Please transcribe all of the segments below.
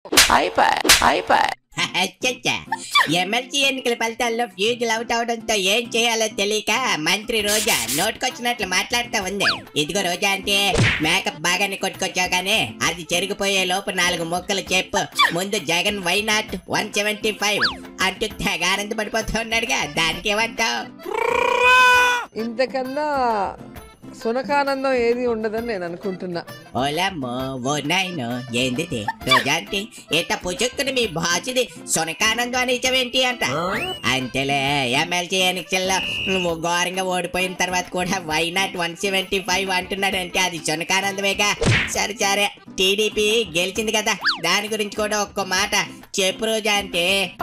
అచ్చచ్చా MLC ఎన్నికల ఫలితాల్లో ఫ్యూజులు out అవడంతో ఏం చేయాలో తెలియక మంత్రి రోజా నోటుకొచ్చినట్లు మాట్లాడుతూ ఉంది ఇదిగో రోజా అంటే మేకప్ బాగానే కొట్టుకొచ్చావు కానీ అది చెరిగిపోయే లోపు నాలుగు మొక్కలు చెప్పు ముందు Jagan why not one seventy five అంటూ తెగ ఆనందపడిపోతూ ఉన్నాడుగా దానికి ఏమంటావు ఇంతకన్నా సునకానందం ఏది ఉండదని నేను అనుకుంటున్నా ఓలమ్మో ఓ నాయను ఏంది రోజా అంటే ఇంత పుచ్చుక్కుని మీ బాచుది సునకానందం అని ఇచ్చావేంటి అంట అంతేలే ఎమ్మెల్సీ ఎన్నికల్లో నువ్వు ఘోరంగా ఓడిపోయిన తర్వాత కూడా why not one seventy five అంటున్నాడంటే అది సునకానందమేగా సరే సరే టీడీపీ గెలిచింది కదా దాని గురించి కూడా ఒక్క మాట చెప్పు రోజా అంటే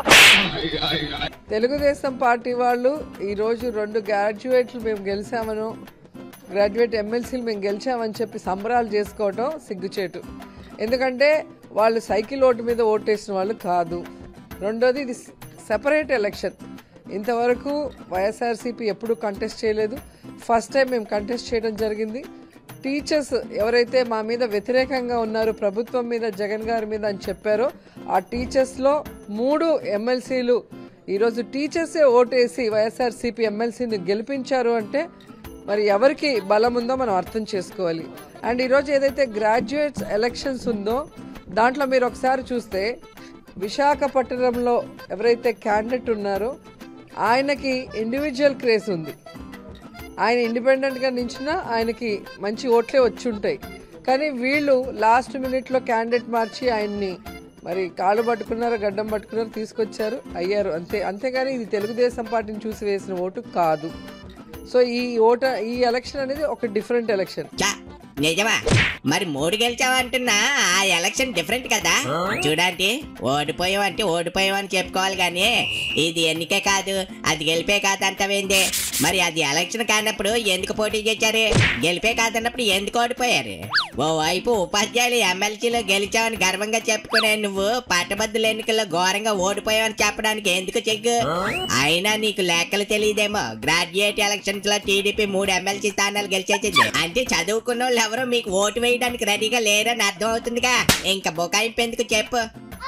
తెలుగుదేశం పార్టీ వాళ్ళు ఈరోజు రెండు గ్రాడ్యుయేట్లు మేము గెలిచామను గ్రాడ్యుయేట్ ఎమ్మెల్సీలు మేము గెలిచామని చెప్పి సంబరాలు చేసుకోవటం సిగ్గుచేటు ఎందుకంటే వాళ్ళు సైకిల్ ఓటు మీద ఓటేసిన వాళ్ళు కాదు రెండోది ఇది సెపరేట్ ఎలక్షన్ ఇంతవరకు వైఎస్ఆర్సీపీ ఎప్పుడూ కంటెస్ట్ చేయలేదు ఫస్ట్ టైం మేము కంటెస్ట్ చేయడం జరిగింది టీచర్స్ ఎవరైతే మా మీద వ్యతిరేకంగా ఉన్నారు ప్రభుత్వం మీద జగన్ గారి మీద అని చెప్పారో ఆ టీచర్స్లో మూడు ఎమ్మెల్సీలు ఈరోజు టీచర్సే ఓటేసి వైఎస్ఆర్సీపీ ఎమ్మెల్సీని గెలిపించారు అంటే మరి ఎవరికి బలం ఉందో మనం అర్థం చేసుకోవాలి అండ్ ఈరోజు ఏదైతే గ్రాడ్యుయేట్స్ ఎలక్షన్స్ ఉందో దాంట్లో మీరు ఒకసారి చూస్తే విశాఖపట్నంలో ఎవరైతే క్యాండిడేట్ ఉన్నారో ఆయనకి ఇండివిజువల్ క్రేజ్ ఉంది ఆయన ఇండిపెండెంట్గా నించినా ఆయనకి మంచి ఓట్లే వచ్చి ఉంటాయి కానీ వీళ్ళు లాస్ట్ మినిట్లో క్యాండిడేట్ మార్చి ఆయన్ని మరి కాళ్ళు పట్టుకున్నారు గడ్డం పట్టుకున్నారు తీసుకొచ్చారు అయ్యారు అంతే అంతేగాని ఇది తెలుగుదేశం పార్టీని చూసి వేసిన ఓటు కాదు సో ఈ ఓట ఈ ఎలక్షన్ అనేది ఒక డిఫరెంట్ ఎలక్షన్ చా నిజమా మరి మూడు గెలిచావంటున్నా ఆ ఎలక్షన్ డిఫరెంట్ కదా చూడండి ఓడిపోయావంటే ఓడిపోయావని చెప్పుకోవాలి కానీ ఇది ఎన్నికే కాదు అది గెలిపే కాదంటావేంది మరి అది ఎలక్షన్ కానప్పుడు ఎందుకు పోటీ చేశారు గెలిపే కాదన్నప్పుడు ఎందుకు ఓడిపోయారు ఓవైపు ఉపాధ్యాయులు ఎమ్మెల్సీలో గెలిచావని గర్వంగా చెప్పుకునే నువ్వు పట్టభద్రుల ఎన్నికల్లో ఘోరంగా ఓడిపోయావని చెప్పడానికి ఎందుకు చెగ్గు అయినా నీకు లెక్కలు తెలియదేమో గ్రాడ్యుయేట్ ఎలక్షన్స్ లో టీడీపీ మూడు ఎమ్మెల్సీ స్థానాలు గెలిచేసింది అంటే చదువుకున్న వాళ్ళు ఎవరు మీకు ఓటు వేయడానికి రెడీగా లేరని అర్థం అవుతుందిగా ఇంకా బుకాయింపు ఎందుకు చెప్పు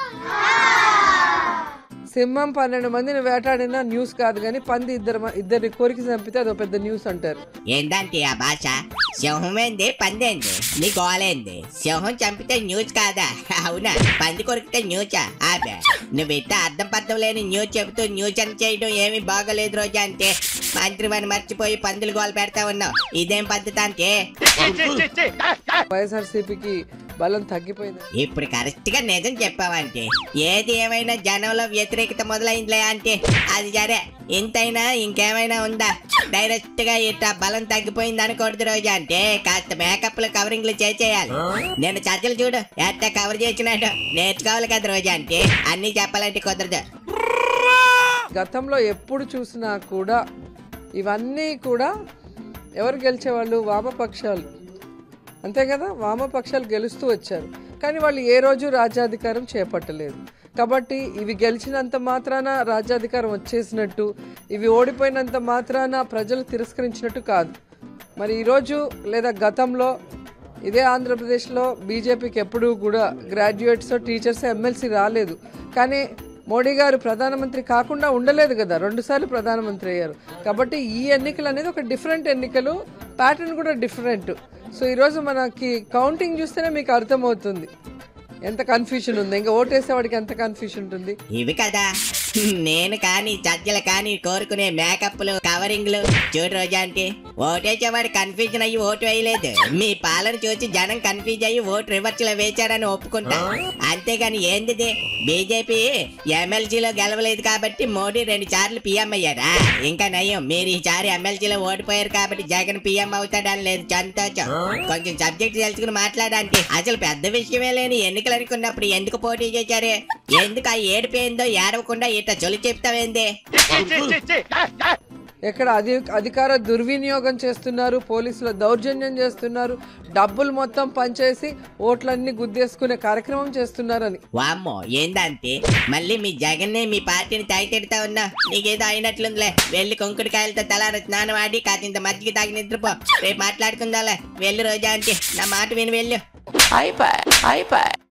సింహం పన్నెండు మందిని వేటాడినా న్యూస్ కాదు కానీ పంది ఇద్దరు మ- ఇద్దరిని కోరిక చంపితే అదొక పెద్ద న్యూస్ అంటారు ఏందంటే ఆ భాష సింహమేంది పందేంది నీ గోలేంది సింహం చంపితే న్యూస్ కాదా అవునా పంది కొరికితే న్యూసా ఆబే నువ్వు ఇట్ట అర్థం పర్థం లేని న్యూస్ చెబుతూ న్యూస్ అని చేయడం ఏమీ బాగోలేదు రోజా అంటే మంత్రివని మర్చిపోయి పందులు గోలు పెడతా ఉన్నావు ఇదేం పద్ధతి అంటే వైఎస్ఆర్సీపీకి బలం తగ్గిపోయింది ఇప్పుడు కరెక్ట్ గా నిజం చెప్పావంటే ఏది ఏమైనా జనంలో వ్యతిరేకత మొదలైందిలే అంటే అది సరే ఇంతైనా ఇంకేమైనా ఉందా డైరెక్ట్ గా ఇట్ట బలం తగ్గిపోయింది అనకూడదు రోజు అంటే కాస్త మేకప్లు కవరింగ్లు చేసేయాలి నేను చర్చలు చూడు ఎట్ట కవర్ చేసినట్టు నేర్చుకోవాలి కదా రోజు అంటే అన్ని చెప్పాలంటే కుదరదు గతంలో ఎప్పుడు చూసినా కూడా ఇవన్నీ కూడా ఎవరు గెలిచేవాళ్ళు వామపక్షాలు అంతే కదా వామపక్షాలు గెలుస్తూ వచ్చారు కానీ వాళ్ళు ఏ రోజు రాజ్యాధికారం చేపట్టలేదు కాబట్టి ఇవి గెలిచినంత మాత్రాన రాజ్యాధికారం వచ్చేసినట్టు ఇవి ఓడిపోయినంత మాత్రాన ప్రజలు తిరస్కరించినట్టు కాదు మరి ఈరోజు లేదా గతంలో ఇదే ఆంధ్రప్రదేశ్లో బీజేపీకి ఎప్పుడూ కూడా గ్రాడ్యుయేట్స్ టీచర్స్ ఎమ్మెల్సీ రాలేదు కానీ మోడీ గారు ప్రధానమంత్రి కాకుండా ఉండలేదు కదా రెండుసార్లు ప్రధానమంత్రి అయ్యారు కాబట్టి ఈ ఎన్నికలు అనేది ఒక డిఫరెంట్ ఎన్నికలు ప్యాటర్న్ కూడా డిఫరెంట్ సో ఈరోజు మనకి కౌంటింగ్ చూస్తేనే మీకు అర్థమవుతుంది ఎంత కన్ఫ్యూషన్ ఉంది ఇంకా ఓటేసేవాడికి ఎంత కన్ఫ్యూషన్ ఉంటుంది ఇవి కదా నేను కానీ చర్చలు కానీ కోరుకునే మేకప్లు కవరింగ్లు చూడు రోజా అంటే ఓటేసేవాడు కన్ఫ్యూజన్ అయ్యి ఓటు వేయలేదు మీ పాలన చూసి జనం కన్ఫ్యూజ్ అయ్యి ఓటు రివర్స్ లో వేచారని ఒప్పుకుంటా అంతేగాని ఏందిది బీజేపీ ఎమ్మెల్సీలో గెలవలేదు కాబట్టి మోడీ రెండు సార్లు పిఎం అయ్యారా ఇంకా నయ్యం మీరు ఈసారి ఎమ్మెల్సీలో ఓడిపోయారు కాబట్టి జగన్ పిఎం అవుతాడని లేదు సంతోషం కొంచెం సబ్జెక్ట్ తెలుసుకుని మాట్లాడంటే అసలు పెద్ద విషయమే లేని ఎన్నికలు అనుకున్నప్పుడు ఎందుకు పోటీ చేశారు ఎందుకు ఆ ఏడిపోయిందో ఏడవకుండా ఇట్లా చొలి చెప్తావేంది ఎక్కడ అధి అధికార దుర్వినియోగం చేస్తున్నారు పోలీసుల దౌర్జన్యం చేస్తున్నారు డబ్బులు మొత్తం పంచేసి ఓట్లన్నీ గుద్దేసుకునే కార్యక్రమం చేస్తున్నారని వామ్మో ఏందంటే మళ్ళీ మీ జగన్నే మీ పార్టీని తాగితెడతా ఉన్నా నీకేదో అయినట్లుందిలే వెళ్ళి కొంకుడికాయలతో తలార స్నానం ఆడి కాసింత మజ్జిగ తాగి నిద్రపో రేపు మాట్లాడుకుందాలే వెళ్ళు రోజా అంటే నా మాట విని వెళ్ళు అయిపోయి అయిపోయి